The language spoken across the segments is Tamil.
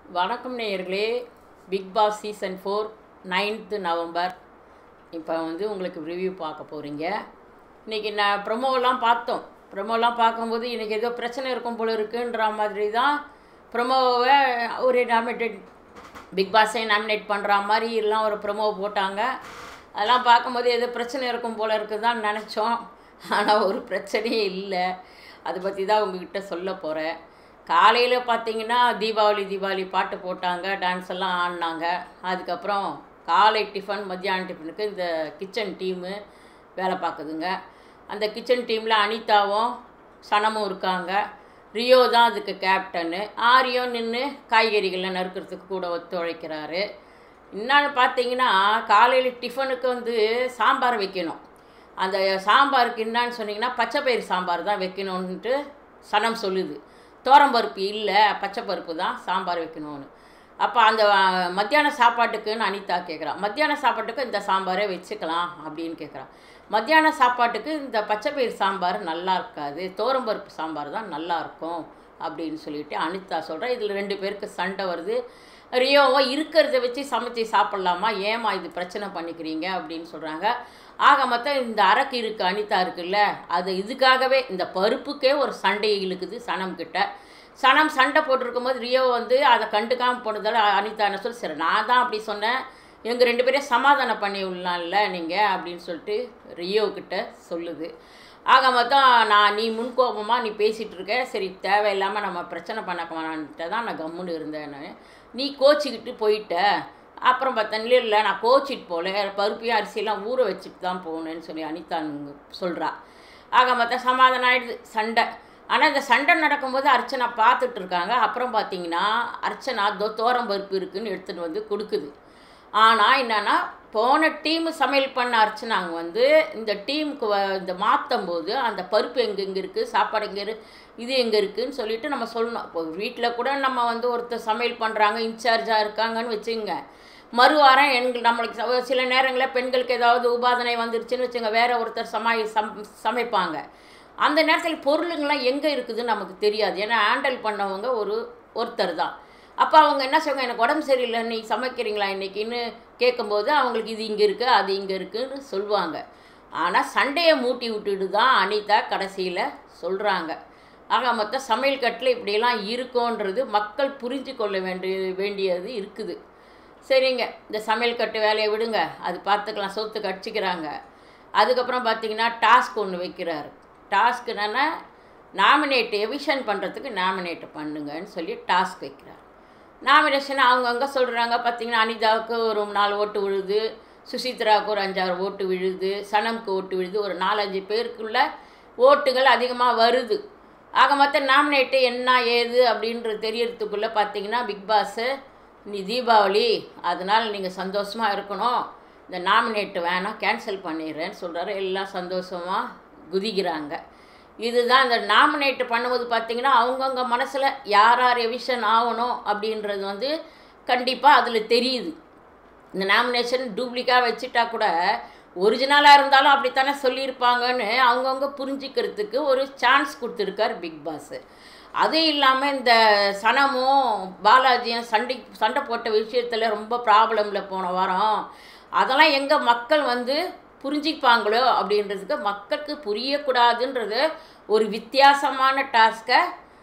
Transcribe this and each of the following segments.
வணக்கம் நேயர்களே Bigg Boss season four ninth November இப்போ வந்து உங்களுக்கு ரிவ்யூ பார்க்க போகிறீங்க இன்றைக்கி நான் ப்ரொமோலாம் பார்த்தோம் ப்ரொமோலாம் பார்க்கும்போது இன்றைக்கி ஏதோ பிரச்சனை இருக்கும் போல இருக்குன்ற மாதிரி தான் ப்ரொமோவை ஒரு நாமினேட்டட் பிக் பாஸை நாமினேட் பண்ணுற மாதிரி எல்லாம் ஒரு ப்ரொமோ போட்டாங்க அதெல்லாம் பார்க்கும்போது ஏதோ பிரச்சனை இருக்கும் போல இருக்குது தான் நினச்சோம் ஆனால் ஒரு பிரச்சனையே இல்லை அதை பற்றி தான் உங்ககிட்ட சொல்ல போகிறேன் காலையில் பார்த்தீங்கன்னா தீபாவளி தீபாவளி பாட்டு போட்டாங்க டான்ஸ் எல்லாம் ஆடினாங்க அதுக்கப்புறம் காலை டிஃபன் மத்தியான டிஃபனுக்கு இந்த கிச்சன் டீமு வேலை பார்க்குதுங்க அந்த கிச்சன் டீமில் அனிதாவும் சனமும் இருக்காங்க ரியோ தான் அதுக்கு கேப்டனு ஆரியோ நின்று காய்கறிகளை நறுக்கிறதுக்கு கூட ஒத்துழைக்கிறாரு என்னன்னு பார்த்தீங்கன்னா காலையில் டிஃபனுக்கு வந்து சாம்பார் வைக்கணும் அந்த சாம்பாருக்கு என்னன்னு சொன்னீங்கன்னா பச்சைப்பயிறு சாம்பார் தான் வைக்கணுன்ட்டு சனம் சொல்லுது தோரம்பருப்பு இல்லை பச்சைப்பருப்பு தான் சாம்பார் வைக்கணும்னு அப்போ அந்த அஹ், மத்தியான சாப்பாட்டுக்குன்னு அனிதா கேட்குறா மத்தியான சாப்பாட்டுக்கு இந்த சாம்பாரே வச்சுக்கலாம் அப்படின்னு கேட்குறா மத்தியான சாப்பாட்டுக்கு இந்த பச்சைப்பயிறு சாம்பார் நல்லா இருக்காது தோரம்பருப்பு சாம்பார் தான் நல்லா இருக்கும் அப்படின்னு சொல்லிட்டு அனிதா சொல்கிறா இதில் ரெண்டு பேருக்கு சண்டை வருது ரியோவோ இருக்கிறத வச்சு சமைச்சு சாப்பிட்லாமா ஏமா இது பிரச்சனை பண்ணிக்கிறீங்க அப்படின்னு சொல்கிறாங்க ஆக மொத்தம் இந்த அரக்கு இருக்கு அனிதா இருக்குல்ல அது இதுக்காகவே இந்த பருப்புக்கே ஒரு சண்டை இழுக்குது சனம் கிட்ட சனம் சண்டை போட்டிருக்கும் போது ரியோ வந்து அதை கண்டுக்காமல் போனதால அனிதா என்ன சொல்லி சரி நான் தான் அப்படி சொன்னேன் எங்கள் ரெண்டு பேரையும் சமாதானம் பண்ணி விடலாம்ல நீங்கள் அப்படின்னு சொல்லிட்டு ரியோ கிட்ட சொல்லுது ஆக மொத்தம் நான் நீ முன்கோபமாக நீ பேசிகிட்டு இருக்க சரி தேவையில்லாமல் நம்ம பிரச்சனை பண்ண வேணான்ட்டு தான் நான் கம்முன்னு இருந்தேன் நான். நீ கோச்சிக்கிட்டு போயிட்ட அப்புறம் பார்த்தேன் இல்லை இல்லை நான் கோச்சிட்டு போகல பருப்பையும் அரிசியெல்லாம் ஊற வச்சுட்டு தான் போகணுன்னு சொல்லி அனிதா சொல்கிறா ஆக மொத்தம் சமாதானம் ஆயிடுது சண்டை ஆனால் இந்த சண்டை நடக்கும்போது அர்ச்சனா பார்த்துட்டு இருக்காங்க அப்புறம் பார்த்தீங்கன்னா அர்ச்சனா தோ தோரம் பருப்பு இருக்குன்னு எடுத்துகிட்டு வந்து கொடுக்குது ஆனால் என்னன்னா போன டீம் சமையல் பண்ண அர்ச்சனாங்க வந்து இந்த டீமுக்கு வ இந்த மாற்றும் போது அந்த பருப்பு எங்கே எங்கே இருக்குது சாப்பாடு எங்கே இரு இது எங்கே இருக்குதுன்னு சொல்லிட்டு நம்ம சொல்லணும் இப்போ வீட்டில் கூட நம்ம வந்து ஒருத்தர் சமையல் பண்ணுறாங்க இன்சார்ஜாக இருக்காங்கன்னு வச்சுங்க மறுவாரம் எண்கள் நம்மளுக்கு ச- சில நேரங்களில் பெண்களுக்கு ஏதாவது உபாதனை வந்துருச்சுன்னு வச்சுங்க வேற ஒருத்தர் சமாய் சம் சமைப்பாங்க அந்த நேரத்தில் பொருளுங்கள்லாம் எங்கே இருக்குதுன்னு நமக்கு தெரியாது ஏன்னா ஹேண்டில் பண்ணவங்க ஒரு ஒருத்தர் தான் அப்போ அவங்க என்ன சொல்லுவாங்க எனக்கு உடம்பு சரியில்லை நீ சமைக்கிறீங்களா இன்னைக்குன்னு கேட்கும்போது அவங்களுக்கு இது இங்கே இருக்குது அது இங்கே இருக்குன்னு சொல்லுவாங்க ஆனால் சண்டையை மூட்டி விட்டுட்டு தான் அனிதா கடைசியில் சொல்கிறாங்க ஆக மொத்தம் சமையல் கட்டில் இப்படியெல்லாம் இருக்கோன்றது மக்கள் புரிஞ்சு கொள்ள வேண்டிய வேண்டியது இருக்குது சரிங்க இந்த சமையல் கட்டு வேலையை விடுங்க அது பார்த்துக்கலாம் சொத்துக்கு அடிச்சுக்கிறாங்க அதுக்கப்புறம் பார்த்தீங்கன்னா டாஸ்க் ஒன்று வைக்கிறாரு டாஸ்க் என்னென்னா நாமினேட் எவிஷன் பண்ணுறதுக்கு நாமினேட் பண்ணுங்கன்னு சொல்லி டாஸ்க் வைக்கிறார் நாமினேஷன் அவங்கவுங்க சொல்கிறாங்க பார்த்தீங்கன்னா அனிதாவுக்கு ஒரு நாலு ஓட்டு விழுது சுசித்ராவுக்கு ஒரு அஞ்சாறு ஓட்டு விழுது சனம்க்கு ஓட்டு விழுது ஒரு நாலஞ்சு பேருக்குள்ள ஓட்டுகள் அதிகமாக வருது ஆக மொத்தம் நாமினேட்டு என்ன ஏது அப்படின்றது தெரியறதுக்குள்ளே பார்த்தீங்கன்னா பிக் பாஸு நீ தீபாவளி அதனால் நீங்கள் சந்தோஷமாக இருக்கணும் இந்த நாமினேட்டு வேணாம் கேன்சல் பண்ணிடுறேன்னு சொல்கிறாரு எல்லாம் சந்தோஷமாக குதிக்கிறாங்க இதுதான் இந்த நாமினேட் பண்ணும்போது பார்த்தீங்கன்னா அவங்கவுங்க மனசில் யார் யார் எவிஷன் ஆகணும் அப்படின்றது வந்து கண்டிப்பாக அதில் தெரியுது இந்த நாமினேஷன் டூப்ளிக்காக வச்சுட்டா கூட ஒரிஜினலாக இருந்தாலும் அப்படித்தானே சொல்லியிருப்பாங்கன்னு அவங்கவுங்க புரிஞ்சுக்கிறதுக்கு ஒரு சான்ஸ் கொடுத்துருக்கார் பிக் பாஸ் அது இல்லாமல் இந்த சனமும் பாலாஜியும் சண்டை சண்டை போட்ட விஷயத்தில் ரொம்ப ப்ராப்ளமில் போன வாரம் அதெல்லாம் எங்கே மக்கள் வந்து புரிஞ்சுப்பாங்களோ அப்படின்றதுக்கு மக்களுக்கு புரியக்கூடாதுன்றது ஒரு வித்தியாசமான டாஸ்க்கை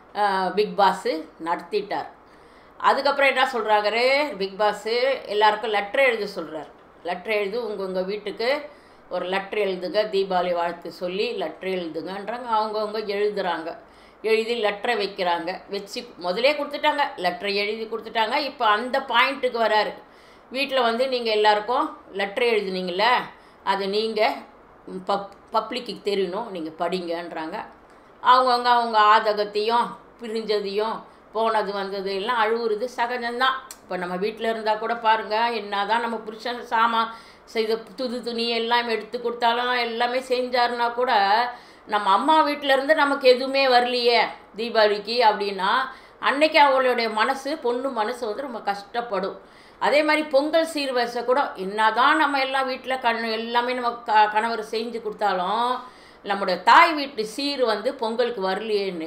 பிக் பாஸு நடத்திட்டார் அதுக்கப்புறம் என்ன சொல்கிறாரு பிக் பாஸு எல்லாருக்கும் லெட்டர் எழுத சொல்கிறார் லெட்டர் எழுது உங்கள் உங்கள் வீட்டுக்கு ஒரு லெட்டர் எழுதுங்க தீபாவளி வாழ்த்து சொல்லி லெட்டர் எழுதுங்கன்றாங்க அவங்கவுங்க எழுதுறாங்க எழுதி லெட்டரை வைக்கிறாங்க வச்சு முதலே கொடுத்துட்டாங்க லெட்டரை எழுதி கொடுத்துட்டாங்க இப்போ அந்த பாயிண்ட்டுக்கு வராரு வீட்டில் வந்து நீங்கள் எல்லாருக்கும் லெட்டர் எழுதுனீங்கள அது நீங்கள் பப் பப்ளிக்கு தெரியணும் நீங்கள் படிங்கன்றாங்க அவங்கவுங்க அவங்க ஆதகத்தையும் பிரிஞ்சதையும் போனது வந்தது எல்லாம் அழுவுறது சகஜம்தான் இப்போ நம்ம வீட்டில் இருந்தால் கூட பாருங்கள் என்ன தான் நம்ம புருஷன் சாமான் செய்த புது துணி எல்லாம் எடுத்து கொடுத்தாலும் எல்லாமே செஞ்சாருன்னா கூட நம்ம அம்மா வீட்டில் இருந்து நமக்கு எதுவுமே வரலையே தீபாவளிக்கு அப்படின்னா அன்னைக்கு அவளுடைய மனசு பொண்ணு மனசு வந்து ரொம்ப கஷ்டப்படும் அதே மாதிரி பொங்கல் சீர்வரிசை கூட என்னதான் நம்ம எல்லாம் வீட்டில் கண் எல்லாமே நம்ம க கணவர் செஞ்சு கொடுத்தாலும் நம்முடைய தாய் வீட்டு சீர் வந்து பொங்கலுக்கு வரலையேன்னு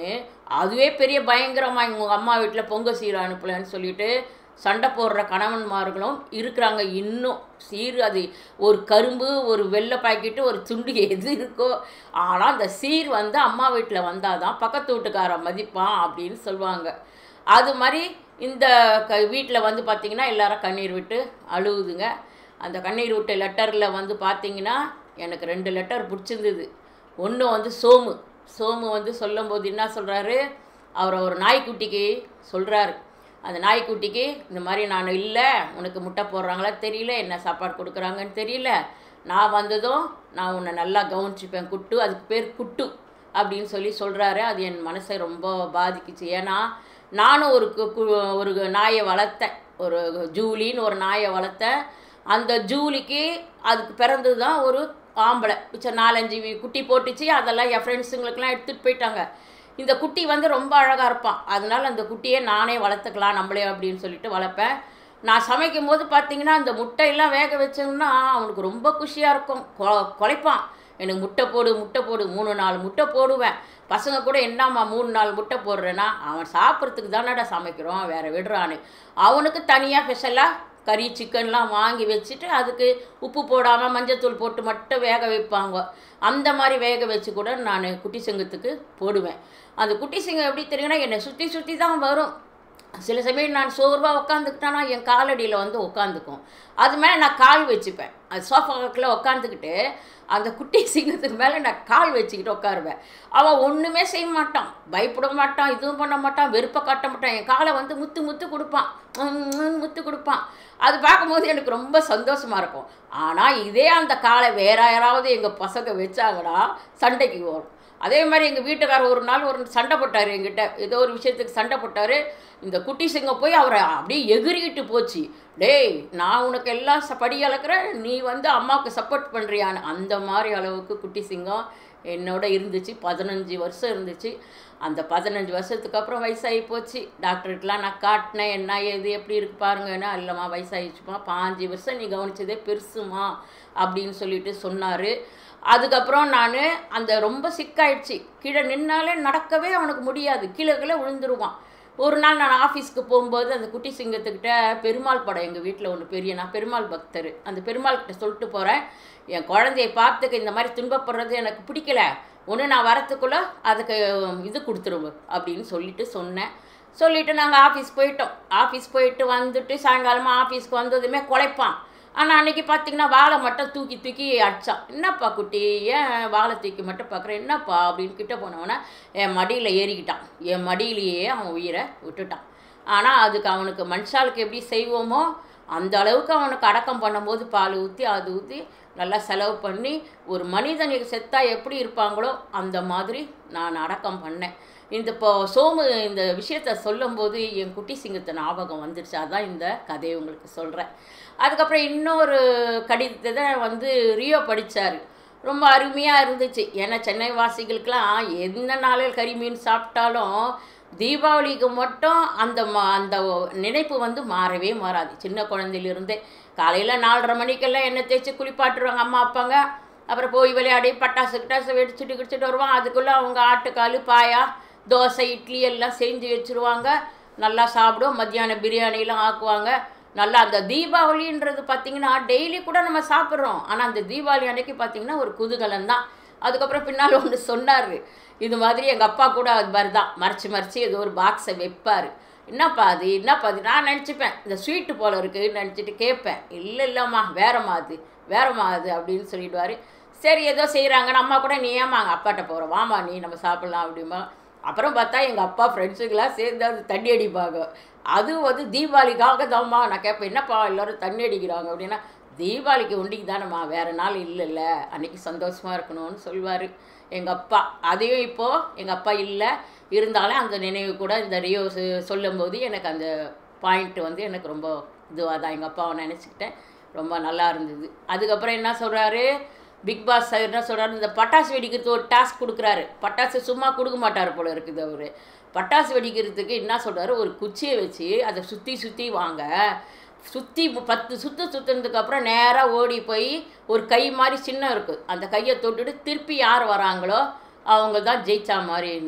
அதுவே பெரிய பயங்கரமாக உங்கள் அம்மா வீட்டில் பொங்கல் சீர் அனுப்பலன்னு சொல்லிட்டு சண்டை போடுற கணவன்மார்களும் இருக்கிறாங்க இன்னும் சீர் அது ஒரு கரும்பு ஒரு வெள்ளை பாக்கெட்டு ஒரு துண்டு எது இருக்கோ ஆனால் அந்த சீர் வந்து அம்மா வீட்டில் வந்தால் தான் பக்கத்து வீட்டுக்காரன் மதிப்பான் அப்படின்னு சொல்லுவாங்க அது மாதிரி இந்த க வீட்டில் வந்து பார்த்திங்கன்னா எல்லாரும் கண்ணீர் விட்டு அழுவுதுங்க அந்த கண்ணீர் விட்ட லெட்டரில் வந்து பார்த்திங்கன்னா எனக்கு ரெண்டு லெட்டர் பிடிச்சிருந்தது ஒன்று வந்து சோமு சோமு வந்து சொல்லும்போது என்ன சொல்கிறாரு அவரை ஒரு நாய்க்குட்டிக்கு சொல்கிறாரு அந்த நாய்க்குட்டிக்கு இந்த மாதிரி நான் இல்லை உனக்கு முட்டை போடுறாங்களா தெரியல என்ன சாப்பாடு கொடுக்குறாங்கன்னு தெரியல நான் வந்ததும் நான் உன்னை நல்லா கவனிச்சுப்பேன் குட்டு அதுக்கு பேர் குட்டு அப்படின்னு சொல்லி சொல்கிறாரு அது என் மனசை ரொம்ப பாதிக்குச்சு ஏன்னா நானும் ஒரு கு- கு- ஒரு நாயை வளர்த்தேன் ஒரு ஜூலின்னு ஒரு நாயை வளர்த்தேன் அந்த ஜூலிக்கு அதுக்கு பிறந்தது தான் ஒரு ஆம்பளை மிச்சம் நாலஞ்சு வி- குட்டி போட்டுச்சு அதெல்லாம் என் ஃப்ரெண்ட்ஸுங்களுக்கெல்லாம் எடுத்துகிட்டு போயிட்டாங்க இந்த குட்டி வந்து ரொம்ப அழகாக இருப்பான் அதனால அந்த குட்டியை நானே வளர்த்துக்கலாம் நம்மளே அப்படின்னு சொல்லிட்டு வளர்ப்பேன் நான் சமைக்கும் போது பார்த்தீங்கன்னா அந்த முட்டையெல்லாம் வேக வச்சோம்னா அவனுக்கு ரொம்ப குஷியாக இருக்கும் கொ- குலைப்பான் எனக்கு முட்டை போடு முட்டை போடு மூணு நாலு முட்டை போடுவேன் பசங்க கூட என்னம்மா மூணு நாலு முட்டை போடுறேன்னா அவன் சாப்பிட்றதுக்கு தானடா சமைக்கிறோம் வேற விடுறான்னு அவனுக்கு தனியாக ஸ்பெஷலாக கறி சிக்கன்லாம் வாங்கி வச்சுட்டு அதுக்கு உப்பு போடாமல் மஞ்சத்தூள் போட்டு மட்டும் வேக வைப்பாங்க அந்த மாதிரி வேக வச்சு கூட நான் குட்டி சிங்கத்துக்கு போடுவேன் அந்த குட்டி சிங்கம் எப்படி தெரியுங்கன்னா என்னை சுற்றி சுற்றி தான் வரும் சில சமயம் நான் சோர்வாக உட்காந்துக்கிட்டேன்னா என் காலடியில் வந்து உட்காந்துக்கும் அது மேலே நான் கால் வச்சுப்பேன் அது சோஃபாக்கில் உட்காந்துக்கிட்டு அந்த குட்டி சிங்கத்துக்கு மேலே நான் கால் வச்சுக்கிட்டு உட்காருவேன் அவன் ஒன்றுமே செய்ய மாட்டான் பயப்பட மாட்டான் இதுவும் பண்ண மாட்டான் வெறுப்பை காட்ட மாட்டான் என் காலை வந்து முத்து முத்து கொடுப்பான் உம் உம் முத்து கொடுப்பான் அது பார்க்கும்போது எனக்கு ரொம்ப சந்தோஷமாக இருக்கும் ஆனால் இதே அந்த காலை வேற யாராவது எங்கள் பசங்க வச்சாங்கன்னா சண்டைக்கு வரும் அதே மாதிரி எங்கள் வீட்டுக்காரர் ஒரு நாள் ஒரு சண்டை போட்டார் என்கிட்ட ஏதோ ஒரு விஷயத்துக்கு சண்டை போட்டார் இந்த குட்டி சிங்கம் போய் அவரை அப்படியே எகிரிக்கிட்டு போச்சு டேய் நான் உனக்கு எல்லாம் ச- படி அளக்குறேன் நீ வந்து அம்மாவுக்கு சப்போர்ட் பண்ணுறியான்னு அந்த மாதிரி அளவுக்கு குட்டி சிங்கம் என்னோட இருந்துச்சு பதினஞ்சு வருஷம் இருந்துச்சு அந்த பதினஞ்சு வருஷத்துக்கு அப்புறம் வயசாகி போச்சு டாக்டருக்கெலாம் நான் காட்டினேன் என்ன ஏது எப்படி இருக்கு பாருங்கன்னா இல்லைம்மா வயசாகிடுச்சுமா பாஞ்சு வருஷம் நீ கவனிச்சதே பெருசுமா அப்படின்னு சொல்லிட்டு சொன்னார் அதுக்கப்புறம் நான் அந்த ரொம்ப சிக்காயிடுச்சு கீழே நின்னாலே நடக்கவே அவனுக்கு முடியாது கீழே கீழே விழுந்துருவான் ஒரு நாள் நான் ஆஃபீஸ்க்கு போகும்போது அந்த குட்டி சிங்கத்துக்கிட்ட பெருமாள் படம் எங்கள் வீட்டில் ஒன்று பெரிய நான் பெருமாள் பக்தர் அந்த பெருமாள் கிட்ட சொல்லிட்டு போகிறேன் என் குழந்தைய பார்த்துக்க இந்த மாதிரி துன்பப்படுறது எனக்கு பிடிக்கல ஒன்று நான் வரத்துக்குள்ளே அதுக்கு இது கொடுத்துருவு அப்படின்னு சொல்லிட்டு சொன்னேன் சொல்லிட்டு நாங்கள் ஆஃபீஸ் போயிட்டோம் ஆஃபீஸ் போயிட்டு வந்துட்டு சாயங்காலமாக ஆஃபீஸ்க்கு வந்ததுமே குலைப்பான் ஆனால் அன்னைக்கு பார்த்தீங்கன்னா வாழை மட்டும் தூக்கி தூக்கி அடிச்சான் என்னப்பா குட்டி ஏன் வாழை தூக்கி மட்டும் பார்க்குறேன் என்னப்பா அப்படின்னு கிட்ட போனவொன்னே என் மடியில் ஏறிக்கிட்டான் என் மடியிலேயே அவன் உயிரை விட்டுட்டான் ஆனால் அதுக்கு அவனுக்கு மனுஷாளுக்கு எப்படி செய்வோமோ அந்த அளவுக்கு அவனுக்கு அடக்கம் பண்ணும்போது பால் ஊற்றி அது ஊற்றி நல்லா செலவு பண்ணி ஒரு மனிதனுக்கு செத்தா எப்படி இருப்பாங்களோ அந்த மாதிரி நான் அடக்கம் பண்ணேன் இந்த இப்போ சோமு இந்த விஷயத்த சொல்லும்போது என் குட்டி சிங்கத்தை ஞாபகம் வந்துடுச்சு அதான் இந்த கதையை உங்களுக்கு சொல்கிறேன் அதுக்கப்புறம் இன்னொரு கடிதத்தை தான் வந்து ரியோ படித்தார் ரொம்ப அருமையாக இருந்துச்சு ஏன்னா சென்னை வாசிகளுக்கெல்லாம் எந்த நாளில் கறி மீன் சாப்பிட்டாலும் தீபாவளிக்கு மட்டும் அந்த ம- அந்த நினைப்பு வந்து மாறவே மாறாது சின்ன குழந்தையிலிருந்தே காலையில் நாலரை மணிக்கெல்லாம் எண்ணெய் தேய்ச்சி குளிப்பாட்டுருவாங்க அம்மா அப்பாங்க அப்புறம் போய் விளையாடி பட்டாசு கிட்டாசு வெடிச்சிட்டு கிடிச்சிட்டு வருவான் அதுக்குள்ளே அவங்க ஆட்டுக்கால் பாயா தோசை இட்லி எல்லாம் செஞ்சு வச்சுருவாங்க நல்லா சாப்பிடுவோம் மத்தியானம் பிரியாணிலாம் ஆக்குவாங்க நல்லா அந்த தீபாவளின்றது பார்த்திங்கன்னா டெய்லி கூட நம்ம சாப்பிட்றோம் ஆனால் அந்த தீபாவளி அன்னைக்கு பார்த்திங்கன்னா ஒரு குதூகலம் தான் அதுக்கப்புறம் பின்னால் ஒன்று சொன்னார் இது மாதிரி எங்கள் அப்பா கூட அது மாதிரி தான் மறைச்சி மறைச்சி ஏதோ ஒரு பாக்ஸை வைப்பார் என்னப்பா அது என்னப்பா அது நான் நினச்சிப்பேன் இந்த ஸ்வீட்டு போல இருக்குன்னு நினச்சிட்டு கேட்பேன் இல்லை இல்லைம்மா வேறம்மா அது வேறம்மா அது அப்படின்னு சொல்லிடுவார் சரி ஏதோ செய்கிறாங்கன்னு அம்மா கூட நீ ஏம்மா அங்கே அப்பாட்ட போகிற வாமா நீ நம்ம சாப்பிட்லாம் அப்படிம்பா அப்புறம் பார்த்தா எங்கள் அப்பா ஃப்ரெண்ட்ஸுக்கெல்லாம் சேர்ந்து அது தண்ணி அடிப்பாங்க அது வந்து தீபாவளிக்காக தான்மா நான் கேட்பேன் என்னப்பா எல்லோரும் தண்ணி அடிக்கிறாங்க அப்படின்னா தீபாவளிக்கு ஒண்டிக்கு தானேம்மா வேறு நாள் இல்லைல்ல அன்னைக்கு சந்தோஷமாக இருக்கணும்னு சொல்வார் எங்கள் அப்பா அதையும் இப்போது எங்கள் அப்பா இல்லை இருந்தாலும் அந்த நினைவு கூட இந்த ரியோ சொ- சொல்லும்போது எனக்கு அந்த பாயிண்ட் வந்து எனக்கு ரொம்ப இதுவாக தான் எங்கள் அப்பாவை நினச்சிக்கிட்டேன் ரொம்ப நல்லா இருந்தது அதுக்கப்புறம் என்ன சொல்கிறாரு பிக் பாஸ் சார் என்ன சொல்கிறாரு இந்த பட்டாசு வெடிக்கிறது ஒரு டாஸ்க் கொடுக்குறாரு பட்டாசு சும்மா கொடுக்க மாட்டார் போல இருக்குது அவர் பட்டாசு வெடிக்கிறதுக்கு என்ன சொல்கிறாரு ஒரு குச்சியை வச்சு அதை சுற்றி சுற்றி வாங்க சுற்றி பத்து சுற்று சுற்றுனதுக்கு அப்புறம் நேராக ஓடி போய் ஒரு கை மாதிரி சின்னம் இருக்குது அந்த கையை தொட்டுட்டு திருப்பி யார் வராங்களோ அவங்க தான் ஜெயிச்சா மாதிரின்னு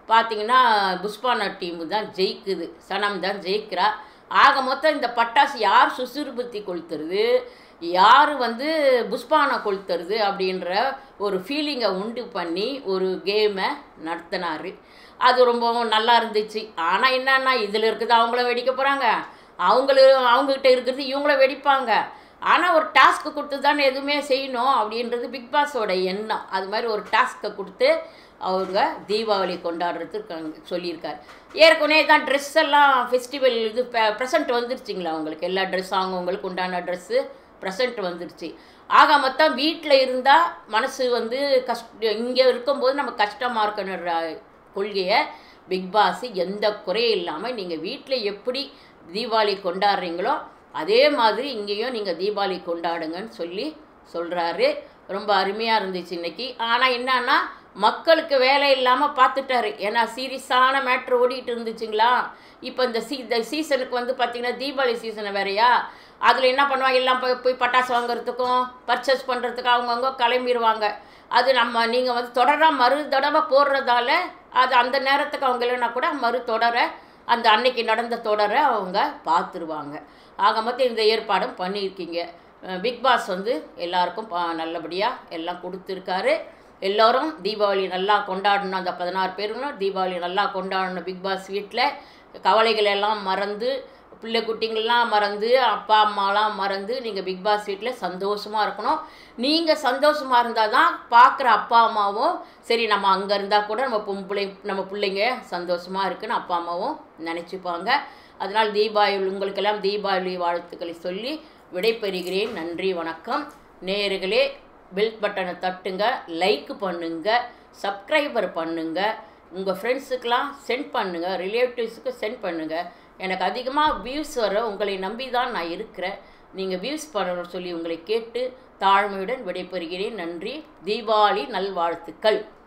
பார்த்தீங்கன்னா புஷ்பானா டீமு தான் ஜெயிக்குது சனம் தான் ஜெயிக்கிறா ஆக மொத்தம் இந்த பட்டாசு யார் சுசுறுபத்தி கொளுத்துறது யார் வந்து புஷ்பானை கொளுத்துறது அப்படின்ற ஒரு ஃபீலிங்கை உண்டு பண்ணி ஒரு கேமை நடத்தினார் அது ரொம்ப நல்லா இருந்துச்சு ஆனால் என்னன்னா இதில் இருக்குது அவங்கள வெடிக்க போகிறாங்க அவங்களு அவங்ககிட்ட இருக்கிறது இவங்கள வெடிப்பாங்க ஆனால் ஒரு டாஸ்க்கு கொடுத்து தானே எதுவுமே செய்யணும் அப்படின்றது பிக் பாஸோட எண்ணம் அது மாதிரி ஒரு டாஸ்க்கை கொடுத்து அவங்க தீபாவளி கொண்டாடுறதுக்கு சொல்லியிருக்காரு ஏற்கனவே தான் ட்ரெஸ் எல்லாம் ஃபெஸ்டிவல் இது ப்ரெசண்ட் வந்துருச்சுங்களா அவங்களுக்கு எல்லா ட்ரெஸ் அவங்கவுங்களுக்கு உண்டான ட்ரெஸ்ஸு ப்ரெசண்ட் வந்துருச்சு ஆக மொத்தம் வீட்டில் இருந்தால் மனசு வந்து கஷ்ட இங்கே இருக்கும்போது நம்ம கஷ்டமாக இருக்கணுன்ற கொள்கையை பிக் பாஸ் எந்த குறையும் இல்லாமல் நீங்கள் வீட்டில் எப்படி தீபாவளி கொண்டாடுறீங்களோ அதே மாதிரி இங்கேயும் நீங்கள் தீபாவளி கொண்டாடுங்கன்னு சொல்லி சொல்கிறாரு ரொம்ப அருமையாக இருந்துச்சு இன்னைக்கு ஆனால் என்னன்னா மக்களுக்கு வேலை இல்லாமல் பார்த்துட்டாரு ஏன்னா சீரியஸான மேட்ரு ஓடிட்டு இருந்துச்சுங்களா இப்போ இந்த சீ இந்த சீசனுக்கு வந்து பார்த்திங்கன்னா தீபாவளி சீசனை வேறையா அதில் என்ன பண்ணுவாங்க எல்லாம் போய் போய் பட்டாசு வாங்குறதுக்கும் பர்ச்சேஸ் பண்ணுறதுக்கு அவங்கவுங்க கிளம்பிடுவாங்க அது நம்ம நீங்கள் வந்து தொடராக மறு தடவை போடுறதால அது அந்த நேரத்துக்கு அவங்க இல்லைன்னா கூட மறு தொடர அந்த அன்னைக்கு நடந்த தொடரை அவங்க பார்த்துருவாங்க ஆக மொத்தம் இந்த ஏற்பாடும் பண்ணியிருக்கீங்க பிக் பாஸ் வந்து எல்லாருக்கும் பா நல்லபடியாக எல்லாம் கொடுத்துருக்காரு எல்லோரும் தீபாவளி நல்லா கொண்டாடணும் அந்த பதினாறு பேருங்களும் தீபாவளி நல்லா கொண்டாடணும் பிக் பாஸ் வீட்டில் கவலைகள் எல்லாம் மறந்து பிள்ளை குட்டிங்கள்லாம் மறந்து அப்பா அம்மாலாம் மறந்து நீங்கள் பிக் பாஸ் வீட்டில் சந்தோஷமாக இருக்கணும் நீங்கள் சந்தோஷமாக இருந்தால் தான் பார்க்குற அப்பா அம்மாவும் சரி நம்ம அங்கே இருந்தால் கூட நம்ம பொம்பளை நம்ம பிள்ளைங்க சந்தோஷமாக இருக்குன்னு அப்பா அம்மாவும் நினச்சிப்பாங்க அதனால் தீபாவளி உங்களுக்கெல்லாம் தீபாவளி வாழ்த்துக்களை சொல்லி விடைபெறுகிறேன் நன்றி வணக்கம் நேயர்களே பெல் பட்டனை தட்டுங்க லைக் பண்ணுங்க சப்ஸ்கிரைபர் பண்ணுங்க உங்கள் ஃப்ரெண்ட்ஸுக்கெலாம் சென்ட் பண்ணுங்கள் ரிலேட்டிவ்ஸுக்கு சென்ட் பண்ணுங்கள் எனக்கு அதிகமாக வியூஸ் வர உங்களை நம்பி தான் நான் இருக்கிறேன் நீங்கள் வியூஸ் பண்ணணும்னு சொல்லி உங்களை கேட்டு தாழ்மையுடன் விடைபெறுகிறேன் நன்றி தீபாவளி நல்வாழ்த்துக்கள்